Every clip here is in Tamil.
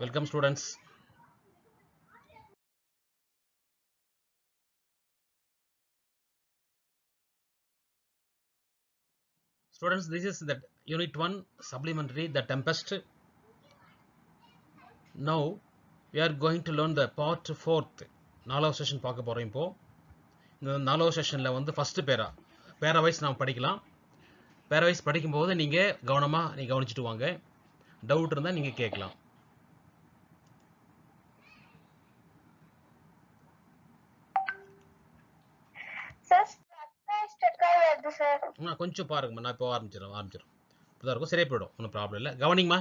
Welcome students. Students, this is the unit 1 supplementary, the tempest. Now, we are going to learn the part 4th. நாலாவது செஷன் பார்க்க போகிறோம் இப்போ இந்த நாலாவது செஷனில் வந்து ஃபஸ்ட்டு பேரா பேரா வைஸ் நாம் படிக்கலாம் பேரா வைஸ் படிக்கும்போது நீங்கள் கவனமாக நீங்கள் கவனிச்சிட்டு வாங்க டவுட் இருந்தால் நீங்கள் கேட்கலாம் சார் ஸ்டக்காய் ஸ்டக்காய் வருது சார் ஆ கொஞ்சம் பாருங்கம்மா நான் இப்போ ஆரம்பிச்சிடும் ஆரம்பிச்சிடும் இப்போதான் இருக்கும் சரியா போயிடும் ஒன்றும் ப்ராப்ளம் இல்லை கவனிங்கம்மா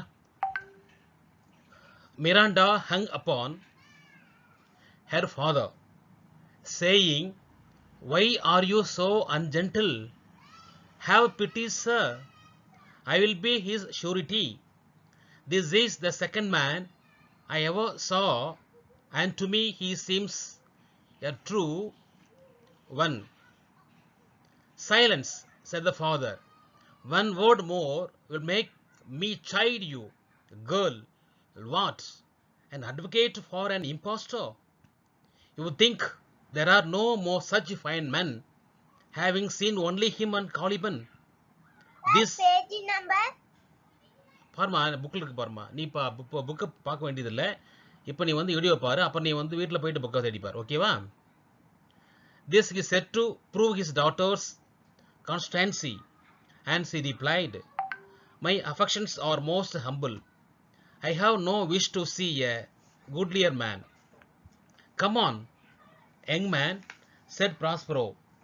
Miranda hung upon her father saying why are you so ungentle have pity sir I will be his surety this is the second man I ever saw and to me he seems a true one Silence, said the father. One word more will make me chide you. Girl, what? An advocate for an impostor? You would think there are no more such fine men, having seen only him and Caliban. This page number பாருமா புக்கில் இருக்கு பாருமா நீ இப்போ இப்போ புக்கை பார்க்க வேண்டியதில்லை இப்போ நீ வந்து வீடியோ பாரு அப்புறம் நீ வந்து வீட்டில் போயிட்டு புக்கை தேடிப்பார் ஓகேவா this he said to prove his daughter's constancy and she replied my affections are most humble i have no wish to see a goodlier man come on young man said prospero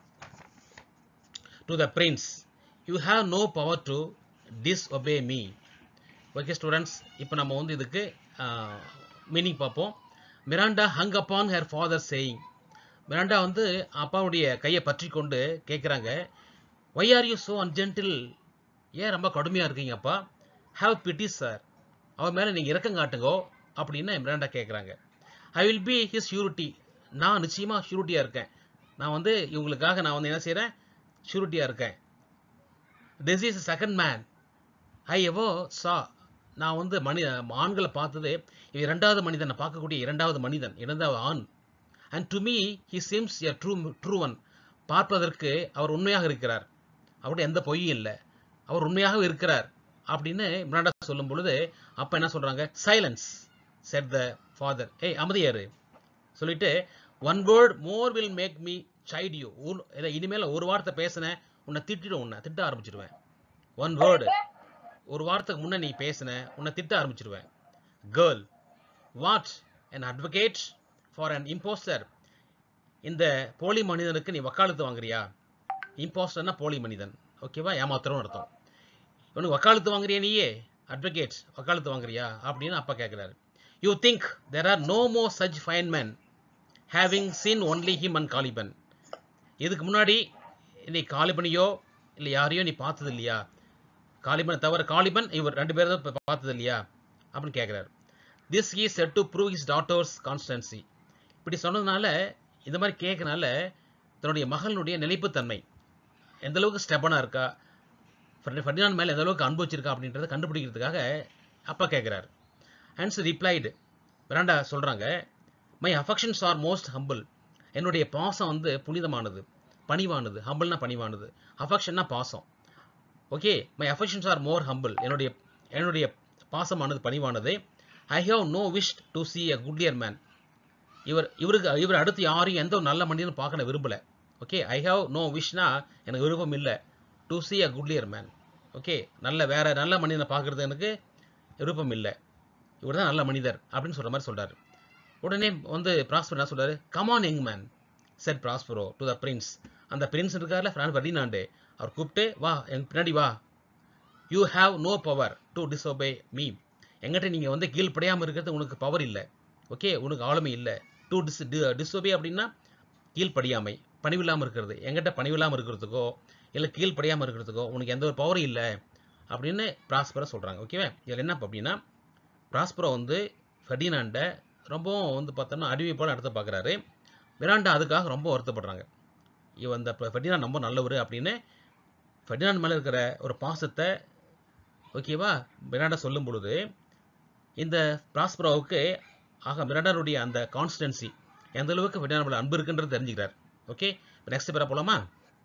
to the prince you have no power to disobey me okay students இப்போ நம்ம வந்து இதுக்கு மீனிங் பார்ப்போம் Miranda hung upon her father saying Miranda வந்து அப்பாவுடைய கையை பற்றி கொண்டு கேட்குறாங்க why are you so ungentle ஏன் ரொம்ப கடுமையாக இருக்கீங்க அப்பா ஹாவ் பிட்டி சார் அவன் மேலே நீங்கள் இறக்கம் காட்டுங்கோ அப்படின்னு மிராண்டா கேட்குறாங்க I will be his surety நான் நிச்சயமாக ஷூரிட்டியாக இருக்கேன் நான் வந்து இவங்களுக்காக நான் வந்து என்ன செய்கிறேன் ஷூரிட்டியாக இருக்கேன் this is second man I ever saw நான் வந்து மனி ஆண்களை பார்த்தது இது இரண்டாவது மனிதனை பார்க்கக்கூடிய இரண்டாவது மனிதன் இரண்டாவது ஆண் and to me he seems a true true one பார்ப்பதற்கு அவர் உண்மையாக இருக்கிறார் அவருடைய எந்த பொய்யும் இல்லை அவர் உண்மையாக இருக்கிறார் அப்படின்னு மிராண்டா சொல்லும் பொழுது அப்போ என்ன சொல்கிறாங்க சைலன்ஸ் செட் த ஃபாதர் ஏய் அமைதியாரு சொல்லிட்டு one word more will make me chide you இல்லை இனிமேல் ஒரு வார்த்தை பேசினேன் உன்னை திட்டிடும் உன்னை திட்ட ஆரம்பிச்சிடுவேன் ஒன் வேர்டு ஒரு வாரத்துக்கு முன்னே நீ பேசின உன்னை திட்ட ஆரம்பிச்சிருவேன் girl what an advocate for an impostor இந்த போலி மனிதனுக்கு நீ வக்காலத்து வாங்குறியா இம்போஸ்டர்னா போலி மனிதன் ஓகேவா ஏமாத்திரம் அர்த்தம் இவனுக்கு வக்காலத்து வாங்குறியா நீயே அட்வொகேட் வக்காலத்து வாங்குறியா அப்படின்னு அப்பா கேட்குறாரு you think there are no more such fine men having seen only him and Caliban இதுக்கு முன்னாடி நீ காலிபனையோ இல்லை யாரையோ நீ பார்த்தது இல்லையா காலிபனை தவிர காலிபன் இவர் ரெண்டு பேரும் தான் பார்த்தது இல்லையா அப்படின்னு கேட்குறாரு this he said to prove his daughter's constancy இப்படி சொன்னதுனால இந்த மாதிரி கேட்கனால தன்னுடைய மகளுடைய நிலைப்புத்தன்மை எந்த அளவுக்கு ஸ்டெபனாக இருக்கா ஃபர்டினான் மேலே எந்த அளவுக்கு அன்பு வச்சிருக்கா அப்படின்றத கண்டுபிடிக்கிறதுக்காக அப்பா கேட்குறாரு ஹன்ஸ் ரிப்ளைடு விராண்டா சொல்கிறாங்க my affections are most humble என்னுடைய பாசம் வந்து புனிதமானது பணிவானது ஹம்பிள்னா பணிவானது அஃபெக்ஷன்னா பாசம் okay my affections are more humble என்னுடைய என்னுடைய பாசமானது பணிவானது I have no wish to see a goodlier man இவர் இவருக்கு இவர் அடுத்து யாரையும் எந்த ஒரு நல்ல மனிதனும் பார்க்க நான் விரும்பலை ஓகே ஐ ஹவ் நோ விஷனா எனக்கு விருப்பம் இல்லை to see a goodlier man okay நல்ல வேற நல்ல மனிதனை பார்க்குறது எனக்கு விருப்பம் இல்லை இவர் தான் நல்ல மனிதர் அப்படின்னு சொல்கிற மாதிரி சொல்கிறாரு உடனே வந்து ப்ராஸ்பர் என்ன சொல்கிறாரு come on young man said Prospero to the prince அந்த பிரின்ஸ் இருக்கார்ல ஃப்ரான் ஃபர்டினாண்டே அவர் கூப்பிட்டு வா எங்க பின்னாடி வா you have no power to disobey me எங்கிட்ட நீங்கள் வந்து கீழ்ப்படையாமல் இருக்கிறது உனக்கு பவர் இல்லை ஓகே உனக்கு ஆளுமை இல்லை டு டிஸ் டிஸ்ஒபே அப்படின்னா கீழ்ப்படியாமை பணிவில்லாமல் இருக்கிறது எங்கிட்ட பணிவில்லாமல் இருக்கிறதுக்கோ இல்லை கீழ்ப்படியாமல் இருக்கிறதுக்கோ உனக்கு எந்த ஒரு பவரும் இல்லை அப்படின்னு ப்ராஸ்பரை சொல்கிறாங்க ஓகேவா இதில் என்ன அப்படின்னா ப்ராஸ்பரோ வந்து ஃபெர்டினாண்டை ரொம்பவும் வந்து பார்த்தோம்னா அடிமைப்பாடு நடத்த பார்க்குறாரு மிராண்டா அதுக்காக ரொம்ப வருத்தப்படுறாங்க இவன் இந்த ஃபெர்டினாண்ட் ரொம்ப நல்லவர் அப்படின்னு ஃபெர்டினாண்ட் மேலே இருக்கிற ஒரு பாசத்தை ஓகேவா மிராண்டா சொல்லும் பொழுது இந்த ப்ராஸ்பரோவுக்கு ஆக மிராண்டாருடைய அந்த கான்ஸ்டன்சி எந்த அளவுக்கு ஃபெர்டினாண்ட் மேல அன்பு இருக்குன்றது தெரிஞ்சுக்கிறார் ஓகே இப்போ நெக்ஸ்ட் பேர போலாமா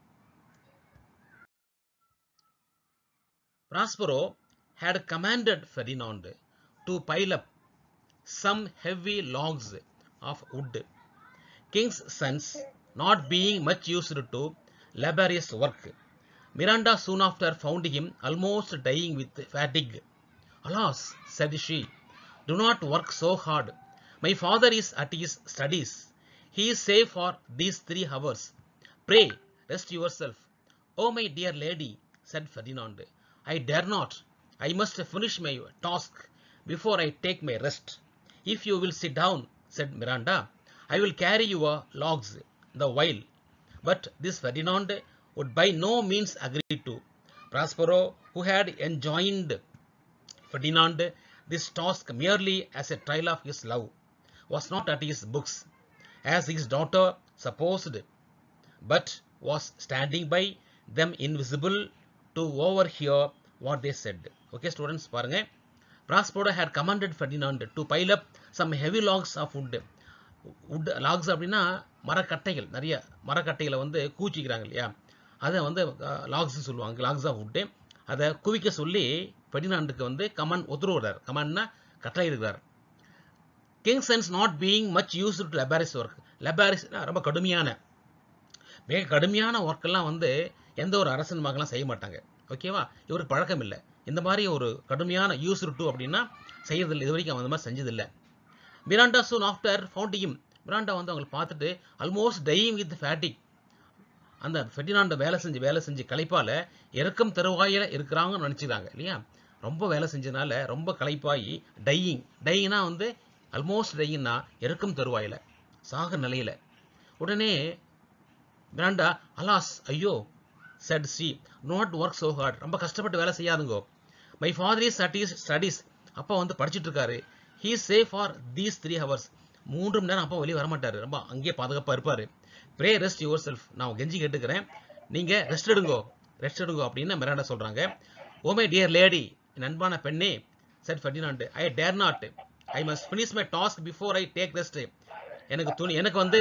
Prospero had commanded Ferdinand to pile up some heavy logs of wood. King's sons, not being much used to laborious work, Miranda soon after found him almost dying with fatigue. Alas, said she, do not work so hard. My father is at his studies. He is safe for these three hours. Pray, rest yourself. Oh, my dear lady, said Ferdinand, I dare not. I must finish my task before I take my rest. If you will sit down, said Miranda, I will carry your logs the while. But this Ferdinand would by no means agree to. Prospero, who had enjoined Ferdinand this task merely as a trial of his love, was not at his books, as his daughter supposed, but was standing by them invisible to overhear what they said. Okay, students, பாருங்க Prospero had commanded Ferdinand to pile up some heavy logs of wood. wood logs அப்படின்னா மரக்கட்டைகள் நிறைய மரக்கட்டைகளை வந்து கூச்சிக்கிறாங்க இல்லையா அதை வந்து லாக்ஸ் சொல்லுவாங்க லாக்ஸ் ஆஃப் வுட்டு அதை குவிக்க சொல்லி ஃபெர்டினாண்டுக்கு வந்து கமாண்ட் உத்தரவுறார் கமாண்ட்னா கட்டளை இருக்கிறார் king sons not being much used to laborious work லெபாரிஸ்னா ரொம்ப கடுமையான மிக கடுமையான ஒர்க்கெல்லாம் வந்து எந்த ஒரு அரசன் மகன்லாம் செய்ய மாட்டாங்க ஓகேவா இவருக்கு பழக்கம் இல்லை இந்த மாதிரி ஒரு கடுமையான யூஸ் டு அப்படின்னா செய்யறதில்லை இது வரைக்கும் அவன் அந்த மாதிரி செஞ்சதில்லை மிராண்டா சூன் ஆஃப்டர் ஃபவுண்டியும் மிராண்டா வந்து அவங்களை பார்த்துட்டு ஆல்மோஸ்ட் டையிங் வித் ஃபேட்டிக் அந்த ஃபெர்டினாண்ட வேலை செஞ்சு வேலை செஞ்சு களைப்பால் இறக்கம் தருவாயில் இருக்கிறாங்கன்னு நினச்சிக்கிறாங்க இல்லையா ரொம்ப வேலை செஞ்சதுனால ரொம்ப களைப்பாகி டையிங் டையிங்னா வந்து ஆல்மோஸ்ட் டையிங்னா இறக்கம் தருவாயில் சாக நிலையில் உடனே மிராண்டா அலாஸ் ஐயோ said she not work so hard ரொம்ப கஷ்டப்பட்டு வேலை செய்யாதுங்கோ my father is at his studies அப்பா வந்து படிச்சுட்டு இருக்காரு he safe for these three hours மூன்று மணி நேரம் அப்பா வெளியே வரமாட்டாரு ரொம்ப அங்கேயே பாதுகாப்பாக இருப்பார் ப்ரே ரெஸ்ட் யுவர் செல்ஃப் நான் கெஞ்சி கேட்டுக்கிறேன் நீங்கள் ரெஸ்ட் எடுங்கோ ரெஸ்ட் எடுங்கோ அப்படின்னு மிராண்டா சொல்கிறாங்க ஓ மை டியர் லேடி என் அன்பான பெண்ணே said Ferdinand I dare not I must finish my task before I take rest எனக்கு துணி எனக்கு வந்து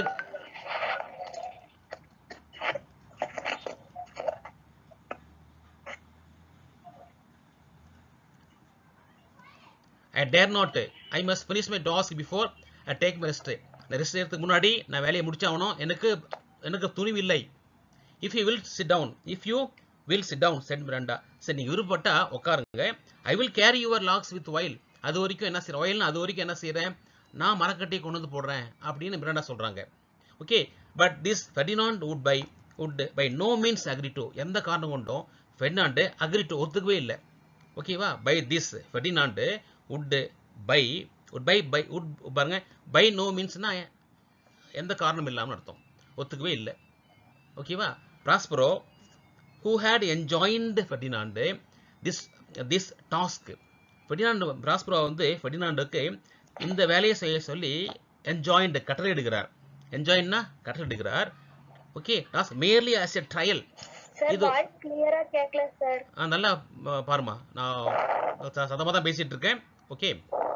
I dare not I must finish my task before I take my rest rest எடுத்துக்கு முன்னாடி நான் வேலையை முடிச்சாகணும் எனக்கு எனக்கு துணிவு இல்லை if you will sit down if you will sit down said Miranda சரி நீங்கள் விருப்பப்பட்டா உட்காருங்க I will carry your logs with while அது வரைக்கும் என்ன செய்கிறேன் ஒயில்னு அது வரைக்கும் என்ன செய்கிறேன் நான் மரக்கட்டையை கொண்டு வந்து போடுறேன் அப்படின்னு மிராண்டா சொல்கிறாங்க okay but this Ferdinand would by would by no means agree to எந்த காரணம் கொண்டும் ஃபெர்டினாண்டு அக்ரி டு ஒத்துக்கவே இல்லை ஓகேவா by this Ferdinand would by would by by would பாருங்க பை நோ மீன்ஸ்னா எந்த காரணம் இல்லாமல் அர்த்தம் ஒத்துக்கவே இல்லை ஓகேவா Prospero who had enjoined Ferdinand this this task Ferdinand Prospero வந்து ஃபெர்டினாண்டுக்கு இந்த வேலையை செய்ய சொல்லி என்ஜாயின்டு கட்டளை எடுக்கிறார் என்ஜாயின்னா கட்டளை எடுக்கிறார் okay task merely as a trial sir இது- வாய்ஸ் கிளியரா கேட்கல சார் ஆ நல்லா ப- பாருமா நான் ச- சத்தமா தான் பேசிட்டு இருக்கேன் ஓகே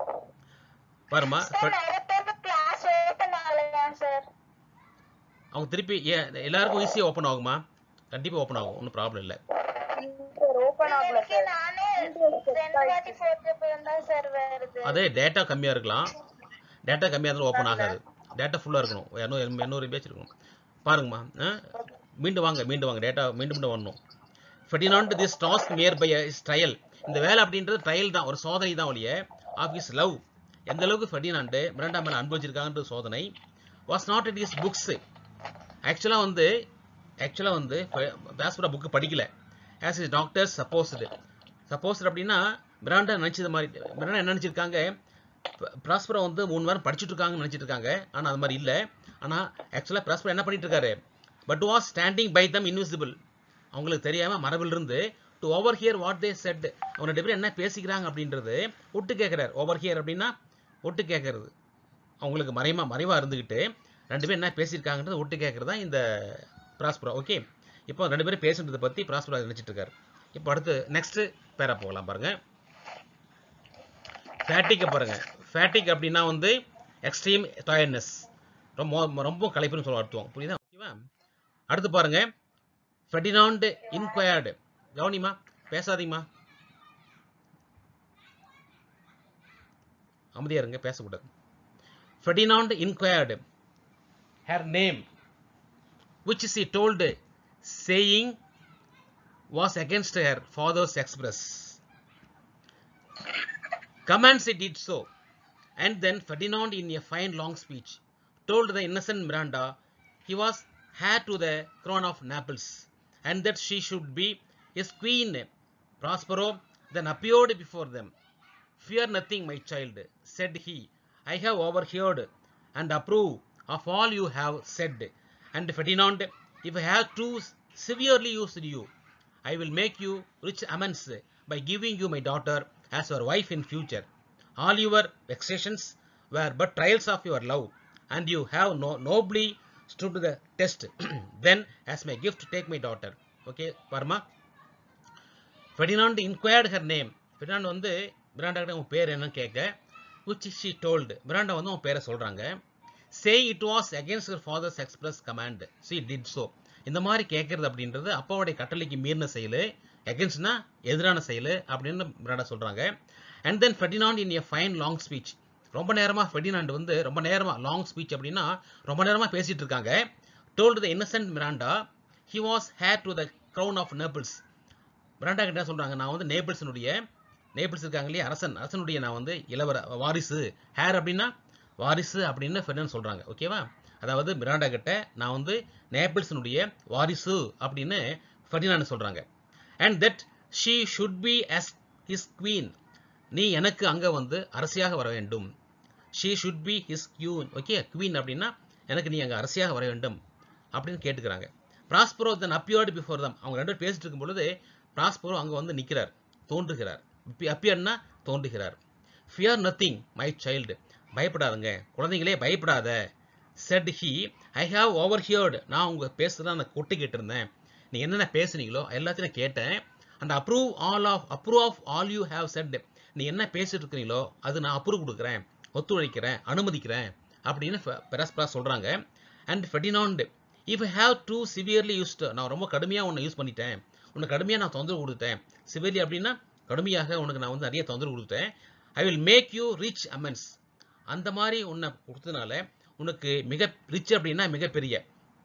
பாருமா சார் ஃபெ- நிறைய பேருக்கு கிளாஸ் ஓபன் ஆகலையா சார் அவங்க திருப்பி ஏ- எல்லாருக்கும் ஈஸியாக ஓப்பன் ஆகுமா கண்டிப்பாக ஓப்பன் ஆகும் ஒன்றும் ப்ராப்ளம் இல்லை சார் ஓபன் ஆகல சார் நானே ரெண்டு வாட்டி போட்டு போயிருந்தா சார் வருது அதே டேட்டா கம்மியாக இருக்கலாம் டேட்டா கம்மியாக இருந்தாலும் ஓப்பன் ஆகாது டேட்டா ஃபுல்லாக இருக்கணும் இரநூறு எண்ணூறு பேஜ் இருக்கணும் பாருங்கம்மா ஆ? மீண்டும் வாங்க மீண்டும் வாங்க டேட்டா மீண்டும் மீண்டும் வரணும் Ferdinand this task near by is trial இந்த வேலை அப்படின்றது ட்ரையல் தான் ஒரு சோதனை தான் ஒழிய ஆஃப் இஸ் லவ் எந்த அளவுக்கு ஃபெர்டினாண்டு மிரண்டா மேலே அனுபவிச்சிருக்காங்கன்ற சோதனை was not at his books ஆக்சுவலாக வந்து ஆக்சுவலாக வந்து பேஸ்பரா புக்கு படிக்கல as his daughters supposed supposed அப்படின்னா மிராண்டா நினச்சது மாதிரி மிராண்டா என்ன நினச்சிருக்காங்க ப்ராஸ்பரா வந்து மூணு வாரம் படிச்சுட்டு இருக்காங்கன்னு நினச்சிட்டு இருக்காங்க ஆனால் அது மாதிரி இல்லை ஆனால் ஆக்சுவலாக ப்ராஸ்பரா என்ன பண்ணிட்டு இருக்காரு but was standing by them invisible அவங்களுக்கு தெரியாமல் மரபிலிருந்து to overhear what they said அவங்க ரெண்டு பேரும் என்ன பேசிக்கிறாங்க அப்படின்றது ஒட்டு கேட்குறாரு ஓவர் ஹியர் அப்படின்னா ஒட்டு கேட்கறது அவங்களுக்கு மறைமா மறைவாக இருந்துக்கிட்டு ரெண்டு பேரும் என்ன பேசியிருக்காங்கன்றது ஒட்டு கேட்குறது தான் இந்த ப்ராஸ்பரா ஓகே இப்போ ரெண்டு பேரும் பேசுன்றதை பற்றி ப்ராஸ்பரா நினச்சிட்டு இருக்காரு இப்போ அடுத்து நெக்ஸ்ட் பேரா போகலாம் பாருங்க ஃபேட்டிக் பாருங்க ஃபேட்டிக் அப்படின்னா வந்து எக்ஸ்ட்ரீம் டயர்ட்னஸ் ரொம்ப ரொம்ப களைப்புன்னு சொல்ல அர்த்தம் புரியுதா ஓகேவா அடுத்து பாருங்க ஃபெர்டினாண்ட் இன்கொயர்டு கவனிமா பேசாதீங்கம்மா அமைதியா இருங்க பேசக்கூடாது Ferdinand inquired her name which she told saying was against her father's express commands he did so and then Ferdinand in a fine long speech told the innocent Miranda he was heir to the crown of Naples and that she should be his queen. Prospero then appeared before them. Fear nothing, my child, said he. I have overheard and approve of all you have said. And Ferdinand, if I have too severely used you, I will make you rich amends by giving you my daughter as your wife in future. All your vexations were but trials of your love, and you have no, nobly stood the test. then, as my gift, take my daughter. Okay, Parma. Ferdinand inquired her name. Ferdinand வந்து மிராண்டா கிட்ட உன் பேர் என்னன்னு கேட்க which she told. மிராண்டா வந்து உன் பேரை சொல்றாங்க say it was against her father's express command. She did so. இந்த மாதிரி கேட்கறது அப்படின்றது அப்பாவுடைய கட்டளைக்கு மீறின செயல் எகென்ஸ்ட்னா எதிரான செயல் அப்படின்னு மிராண்டா சொல்றாங்க and then Ferdinand in a fine long speech ரொம்ப நேரமா ஃபெர்டினாண்ட் வந்து ரொம்ப நேரமா லாங் ஸ்பீச் அப்படின்னா ரொம்ப நேரமா பேசிட்டு இருக்காங்க told the innocent Miranda he was heir to the crown of Naples Miranda கிட்ட என்ன சொல்றாங்க நான் வந்து நேபிள்ஸினுடைய நேபிள்ஸ் இருக்காங்க இல்லையா அரசன் அரசனுடைய நான் வந்து இளவர வாரிசு ஹேர் அப்படின்னா வாரிசு அப்படின்னு ஃபெர்டினாண்ட் சொல்றாங்க ஓகேவா அதாவது மிராண்டா கிட்ட நான் வந்து நேபிள்ஸினுடைய வாரிசு அப்படின்னு ஃபெர்டினாண்ட் சொல்றாங்க and that she should be as his queen நீ எனக்கு அங்க வந்து அரசியாக வர வேண்டும் she should be his queen okay queen அப்படின்னா எனக்கு நீ அங்க அரசியாக வர வேண்டும் அப்படின்னு கேட்டுக்கிறாங்க Prospero then appeared before them அவங்க ரெண்டு பேரும் பேசிட்டு இருக்கும் பொழுது பிராஸ்பரோ அங்க வந்து நிக்கிறார் தோன்றுகிறார் அப்பியர்னா தோன்றுகிறார் ஃபியர் நத்திங் மை சைல்டு பயப்படாதுங்க குழந்தைங்களே பயப்படாத said he I have overheard நான் உங்க பேசுறத நான் கொட்டி கேட்டிருந்தேன் நீ என்னென்ன பேசுனீங்களோ எல்லாத்தையும் நான் கேட்டேன் and approve all of approve of all you have said நீ என்ன பேசிட்டு இருக்கிறீங்களோ அது நான் அப்ரூவ் கொடுக்குறேன் ஒத்துழைக்கிறேன் அனுமதிக்கிறேன் அப்படின்னு பெரஸ்பரா சொல்றாங்க and Ferdinand if I have too severely used நான் ரொம்ப கடுமையாக உன்னை யூஸ் பண்ணிட்டேன் உன்னை கடுமையாக நான் தொந்தரவு கொடுத்தேன் சிவியர்லி அப்படின்னா கடுமையாக உனக்கு நான் வந்து நிறைய தொந்தரவு கொடுத்தேன் I will make you rich amends அந்த மாதிரி உன்னை கொடுத்ததுனால உனக்கு மிக ரிச் அப்படின்னா மிகப்பெரிய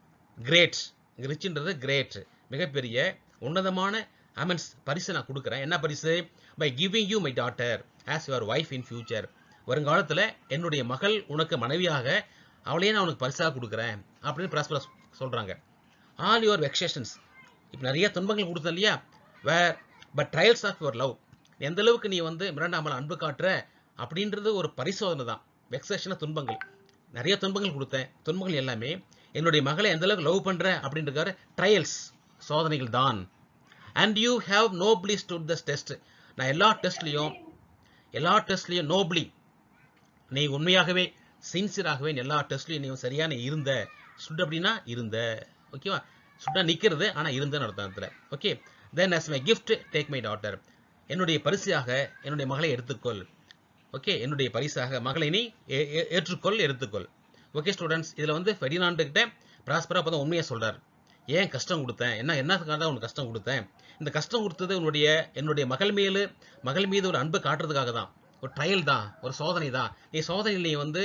கிரேட் ரிச்ன்றது கிரேட் மிகப்பெரிய உன்னதமான அமென்ஸ் பரிசு நான் கொடுக்குறேன் என்ன பரிசு by giving you my daughter as your wife in future வருங்காலத்தில் என்னுடைய மகள் உனக்கு மனைவியாக அவளையே நான் உனக்கு பரிசாக கொடுக்குறேன் அப்படின்னு பிராஸ்பரா சொல்றாங்க ஆல் யுவர் வெக்ஷேஷன்ஸ் இப்போ நிறைய துன்பங்கள் கொடுத்தேன் இல்லையா were but trials of your love எந்த அளவுக்கு நீ வந்து மிரண்டாமல் அன்பு காட்டுற அப்படின்றது ஒரு பரிசோதனை தான் வெக்ஸேஷன துன்பங்கள் நிறைய துன்பங்கள் கொடுத்தேன் துன்பங்கள் எல்லாமே என்னுடைய மகளை எந்த அளவுக்கு லவ் பண்ற அப்படின்றது ட்ரையல்ஸ் சோதனைகள் தான் and you have nobly stood thus test நான் எல்லா டெஸ்ட்லையும் எல்லா டெஸ்ட்லையும் நோப்லி நீ உண்மையாகவே சின்சியராகவே எல்லா டெஸ்ட்லையும் நீ சரியான இருந்த சுட் அப்படின்னா இருந்த ஓகேவா சுட்டா நிக்கிறது ஆனா இருந்தன்னு அர்த்தம் இடத்துல okay then as my gift take my daughter என்னுடைய பரிசாக என்னுடைய மகளை எடுத்துக்கொள் ஓகே என்னுடைய பரிசாக மகளை நீ ஏ- ஏ- ஏற்றுக்கொள் எடுத்துக்கொள் ஓகே ஸ்டூடெண்ட்ஸ் இதுல வந்து ஃபெர்டினாண்டு கிட்ட பிராஸ்பரா அப்பதான் உண்மையை சொல்றார் ஏன் கஷ்டம் கொடுத்தேன் என்ன என்னத்துக்காக தான் உனக்கு கஷ்டம் கொடுத்தேன் இந்த கஷ்டம் கொடுத்தது உன்னுடைய என்னுடைய மகள் மேலு மகள் மீது ஒரு அன்பு காட்டுறதுக்காக தான் ஒரு ட்ரையல் தான் ஒரு சோதனை தான் நீ சோதனையில் நீ வந்து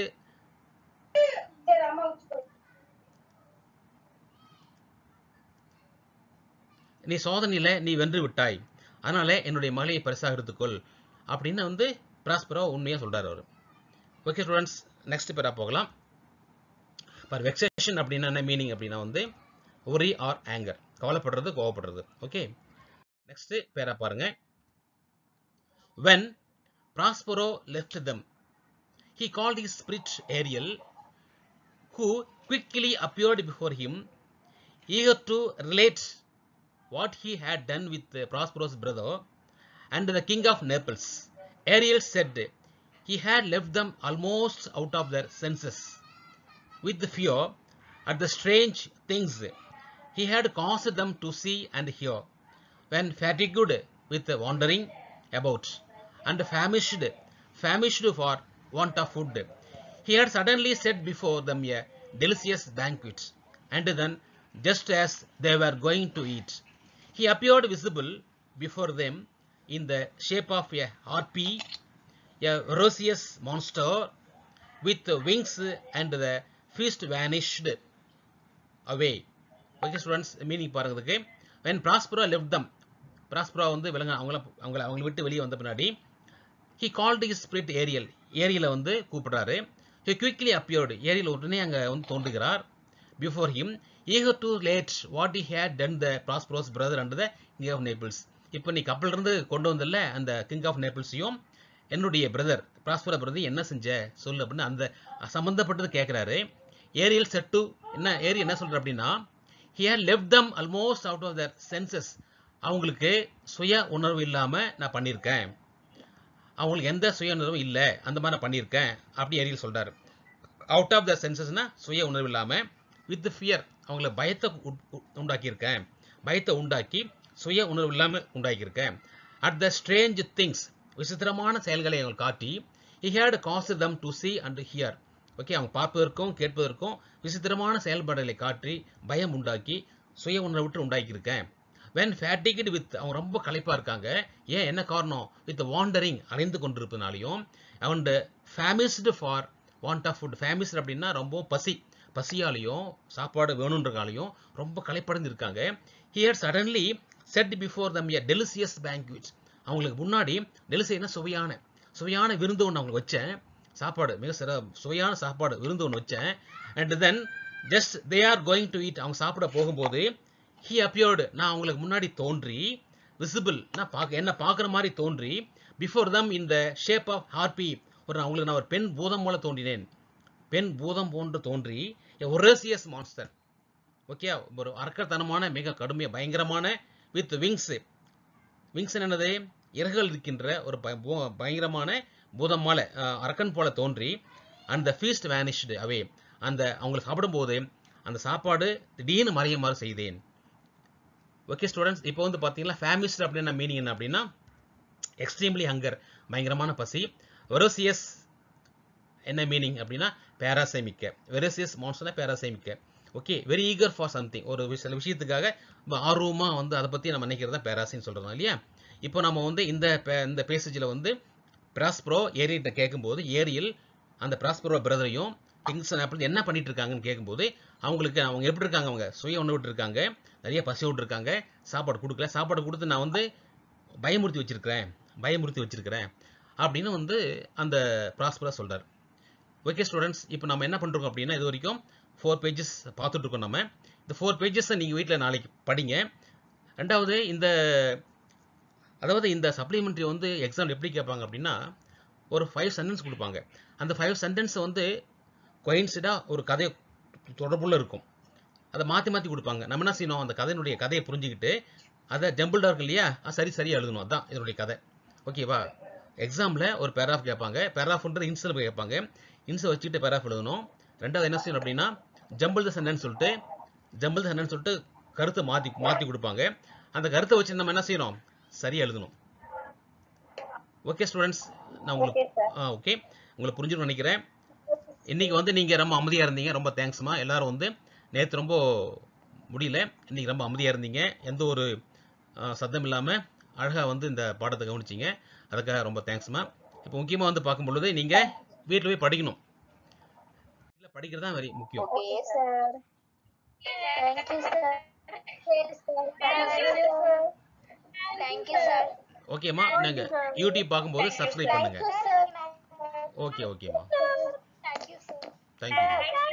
நீ சோதனையில நீ வென்று விட்டாய் அதனால என்னுடைய மகளை பரிசாக எடுத்துக்கொள் அப்படின்னு வந்து பிராஸ்பரோ உண்மையா சொல்றாரு அவர் ஓகே ஸ்டூடெண்ட்ஸ் நெக்ஸ்ட் பேரா போகலாம் பர் வெக்ஸேஷன் அப்படின்னா என்ன மீனிங் அப்படின்னா வந்து ஒரி ஆர் ஆங்கர் கவலைப்படுறது கோவப்படுறது ஓகே நெக்ஸ்ட் பேரா பாருங்க when Prospero left them he called his spirit Ariel who quickly appeared before him eager to relate what he had done with uh, Prospero's brother and the king of Naples. Ariel said he had left them almost out of their senses with the fear at the strange things he had caused them to see and hear. When fatigued with wandering about and famished famished for want of food. He had suddenly set before them a delicious banquet, and then, just as they were going to eat, he appeared visible before them in the shape of a harpy, a ferocious monster with wings, and the feast vanished away. Okay students meaning பாருங்கிறதுக்கு when Prospero left them Prospero வந்து விலங்க அவங்கள அவங்கள அவங்கள விட்டு வெளியே வந்த பின்னாடி he called his spirit Ariel ஏரியலை வந்து கூப்பிடுறாரு he quickly appeared ஏரியல் உடனே அங்க வந்து தோன்றுகிறார் before him eager to relate what he had done the prosperous brother under the king of Naples இப்போ நீ கப்பல் இருந்து கொண்டு வந்தல அந்த கிங் ஆஃப் நேபிள்ஸையும் என்னுடைய பிரதர் ப்ராஸ்பர பிரதர் என்ன செஞ்ச சொல்லு அப்படின்னு அந்த சம்பந்தப்பட்டது கேட்குறாரு ஏரியல் செட்டு என்ன ஏரி என்ன சொல்ற அப்படின்னா he had left them almost out of their senses அவங்களுக்கு சுய உணர்வு இல்லாம நான் பண்ணியிருக்கேன் அவங்களுக்கு எந்த சுய உணர்வும் இல்லை அந்த மாதிரி நான் பண்ணியிருக்கேன் அப்படி ஏரியல் சொல்றாரு அவுட் ஆஃப் த சென்சஸ்னா சுய உணர்வு இல்லாம வித் ஃபியர் அவங்கள பயத்தை உட்- உட்- உண்டாக்கியிருக்கேன் பயத்தை உண்டாக்கி சுய உணர்வு இல்லாம உண்டாக்கியிருக்கேன் அட் த ஸ்ட்ரேஞ்ச் திங்ஸ் விசித்திரமான செயல்களை அவங்க காட்டி he had caused them to see and hear okay அவங்க பார்ப்பதற்கும் கேட்பதற்கும் விசித்திரமான செயல்பாடுகளை காட்டி பயம் உண்டாக்கி சுய உணர்வு விட்டு உண்டாக்கியிருக்கேன் when fatigued with அவங்க ரொம்ப களைப்பா இருக்காங்க ஏன் என்ன காரணம் வித் வாண்டரிங் அலைந்து கொண்டிருப்பதனாலையும் and famished for want of food famished அப்படின்னா ரொம்ப பசி பசியாலையும் சாப்பாடு வேணுன்றனாலையும் ரொம்ப களைப்படைந்து இருக்காங்க he had suddenly set before them a delicious banquet அவங்களுக்கு முன்னாடி டெலிசியனா சுவையான சுவையான விருந்து ஒன்று அவங்களுக்கு வச்சேன் சாப்பாடு மிக சிற சுவையான சாப்பாடு விருந்து ஒன்று வச்சேன் and then just they are going to eat அவங்க சாப்பிட போகும்போது ஹி appeared நான் அவங்களுக்கு முன்னாடி தோன்றி விசிபிள் நான் பார்க்க என்ன பார்க்குற மாதிரி தோன்றி before them in the shape of harpy ஒரு அவங்களுக்கு நான் ஒரு பெண் பூதம் போல தோன்றினேன் பெண் பூதம் போன்று தோன்றி ஒரேசியஸ் மான்ஸ்டர் ஓகே ஒரு அரக்கத்தனமான மிக கடுமைய பயங்கரமான வித் விங்ஸ் விங்ஸ் என்னது இறகுகள் இருக்கின்ற ஒரு பய- பூ- பயங்கரமான பூதமால அஹ், அரக்கன் போல தோன்றி அந்த ஃபீஸ்ட் வேனிஷ்டு அவே அந்த அவங்களை சாப்பிடும்போது அந்த சாப்பாடு திடீர்னு மறையுமாறு செய்தேன் ஓகே ஸ்டூடெண்ட்ஸ் இப்போ வந்து பார்த்தீங்கன்னா ஃபேமிஸ்ட் அப்படின்னா மீனிங் என்ன அப்படின்னா எக்ஸ்ட்ரீம்லி ஹங்கர் பயங்கரமான பசி வெரோசியஸ் என்ன மீனிங் அப்படின்னா பேராசைமிக்க வெரோசியஸ் மான்ஸ்டர்னா பேராசைமிக்க okay very eager for something ஒரு விஷ- சில விஷயத்துக்காக ரொம்ப ஆர்வமா வந்து அதை பத்தி நம்ம நினைக்கிறது தான் பேராசின்னு சொல்றோம் இல்லையா இப்போ நம்ம வந்து இந்த பே- இந்த பேசேஜில் வந்து பிராஸ்ப்ரோ ஏரியிட்ட கேட்கும்போது ஏரியில் அந்த பிராஸ்ப்ரோ பிரதரையும் கிங்ஸன் அப்படி என்ன பண்ணிட்டு இருக்காங்கன்னு கேட்கும்போது அவங்களுக்கு அவங்க எப்படி இருக்காங்க அவங்க சுய உணவு விட்டு இருக்காங்க நிறைய பசி விட்டு இருக்காங்க சாப்பாடு கொடுக்கல சாப்பாடு கொடுத்து நான் வந்து பயமுறுத்தி வச்சிருக்கிறேன் பயமுறுத்தி வச்சிருக்கிறேன் அப்படின்னு வந்து அந்த ப்ராஸ்பரா சொல்றாரு ஓகே ஸ்டூடெண்ட்ஸ் இப்போ நம்ம என்ன பண்ணுறோம் அப்படின்னா இது வரைக்கும் ஃபோர் பேஜஸ் பார்த்துட்டு இருக்கோம் நம்ம இந்த ஃபோர் பேஜஸை நீங்கள் வீட்டில் நாளைக்கு படிங்க ரெண்டாவது இந்த அதாவது இந்த சப்ளிமெண்ட்ரி வந்து எக்ஸாம் எப்படி கேட்பாங்க அப்படின்னா ஒரு ஃபைவ் சென்டென்ஸ் கொடுப்பாங்க அந்த ஃபைவ் சென்டென்ஸ் வந்து கொயின்சிடாக ஒரு கதை தொடர்புள்ள இருக்கும் அதை மாற்றி மாற்றி கொடுப்பாங்க நம்ம என்ன செய்யணும் அந்த கதையினுடைய கதையை புரிஞ்சுக்கிட்டு அதை ஜம்பிள்டாக இருக்கு இல்லையா அது சரி சரியாக எழுதணும் அதான் இதனுடைய கதை ஓகேவா எக்ஸாமில் ஒரு பேராஃப் கேட்பாங்க பேராஃப்ன்றது இன்சில் கேட்பாங்க இன்சை வச்சுக்கிட்டு பேராஃப் எழுதணும் ரெண்டாவது என்ன செய்யணும் அப்படின்னா ஜம்பிள் த சென்டென்ஸ் சொல்லிட்டு ஜம்பிள் த சென்டென்ஸ் சொல்லிட்டு கருத்தை மாற்றி மாற்றி கொடுப்பாங்க அந்த கருத்தை வச்சு நம்ம என்ன செய்யணும் சரியாக எழுதணும் ஓகே ஸ்டூடெண்ட்ஸ் நான் உங்களுக்கு Okay, sir. ஆ ஓகே உங்களுக்கு புரிஞ்சுன்னு நினைக்கிறேன் இன்னைக்கு வந்து நீங்க ரொம்ப அமைதியா இருந்தீங்க ரொம்ப தேங்க்ஸ்மா எல்லாரும் வந்து நேத்து ரொம்ப முடியல இன்னைக்கு ரொம்ப அமைதியா இருந்தீங்க எந்த ஒரு ஆ, சத்தம் இல்லாம அழகா வந்து இந்த பாடத்தை கவனிச்சீங்க அதுக்காக ரொம்ப தேங்க்ஸ்மா இப்போ முக்கியமா வந்து பார்க்கும் பொழுது நீங்க வீட்டில் போய் படிக்கணும் வீட்டில் படிக்கிறது தான் வெரி முக்கியம் Okay, sir. Thank you, sir. Yes, sir. Thank you, sir. Thank you, sir. ஓகேம்மா நீங்க யூடியூப் பார்க்கும்போது சப்ஸ்கிரைப் பண்ணுங்க Thank you, sir. ஓகே ஓகேம்மா Thank you, sir. தேங்க்யூ